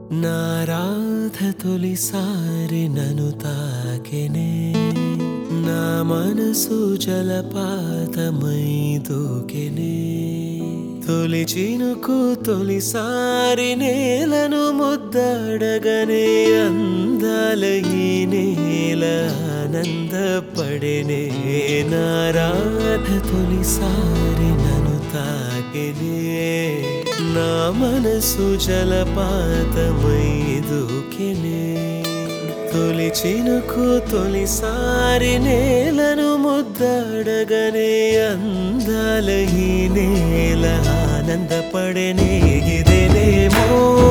నా రాధ తొలిసారి నను తాకెనే నా మనసు జలపాతమై దూకెనే తొలి చినుకు తొలిసారి నేలను ముద్దడగనే అందాల ఈ నేల ఆనందపడెనే నా రాధ తొలిసారి నను తాకెనే నా మనసు జలపాతమై దూకెనే తొలి చినుకు తొలిసారి నేలను ముద్దడగనే అందాల ఈ నేల ఆనందపడనే ఇదేనేమో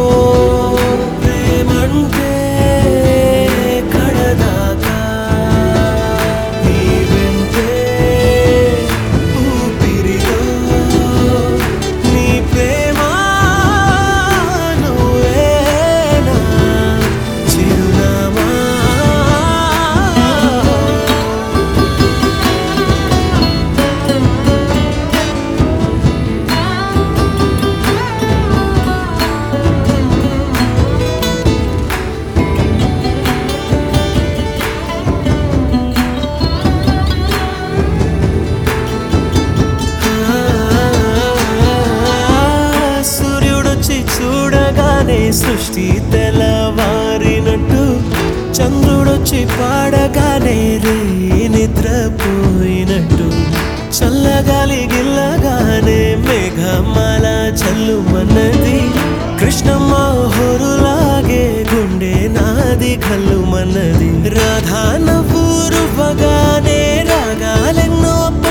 ప్రేమంటే కడదాకా నీ వెంటే ఊపిరిలో నీ ప్రేమ నువ్వేనా చిరునామా సూర్యుడొచ్చి చూడగానే సృష్టి తెల్లవారినట్టు చంద్రుడొచ్చి పాడగానే రే నిద్రపోయినట్టు చల్లగాలి గిల్లగానే మేఘమాల చల్లుమన్నది కృష్ణమ్మ హోరులాగే గుండె నాది కల్లుమన్నది రాధా నవ్వురువగానే రాగాలెన్నో